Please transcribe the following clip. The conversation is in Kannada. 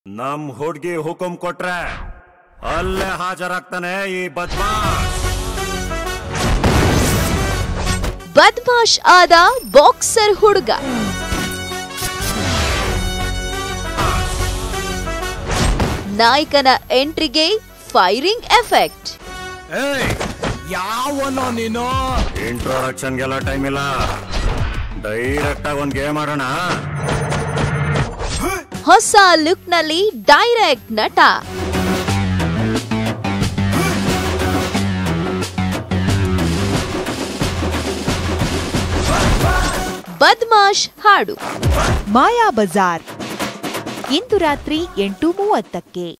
ನಮ್ ಹುಡ್ಗಿ ಹುಕುಂ ಕೊಟ್ರೆ ಅಲ್ಲೇ ಹಾಜರಾಗ್ತಾನೆ ಈ ಬದ್ಮಾಶ್ ಬದ್ಮಾಶ್ ಆದ ಬಾಕ್ಸರ್ ಹುಡುಗ ನಾಯಕನ ಎಂಟ್ರಿಗೆ ಫೈರಿಂಗ್ ಎಫೆಕ್ಟ್ ಏಯ್ ಯಾವನೋ ನೀನು ಇಂಟ್ರೊಡಕ್ಷನ್ಗೆಲ್ಲ ಟೈಮ್ ಇಲ್ಲ ಡೈರೆಕ್ಟ್ ಆಗಿ ಒಂದ್ ಗೇಮ್ ಆಡೋಣ ಹೊಸ ಲುಕ್ನಲ್ಲಿ ಡೈರೆಕ್ಟ್ ನಟ ಬದ್ಮಾಶ್ ಹಾಡು ಮಾಯಾ ಬಜಾರ್ ಇಂದು ರಾತ್ರಿ ಎಂಟು ಮೂವತ್ತಕ್ಕೆ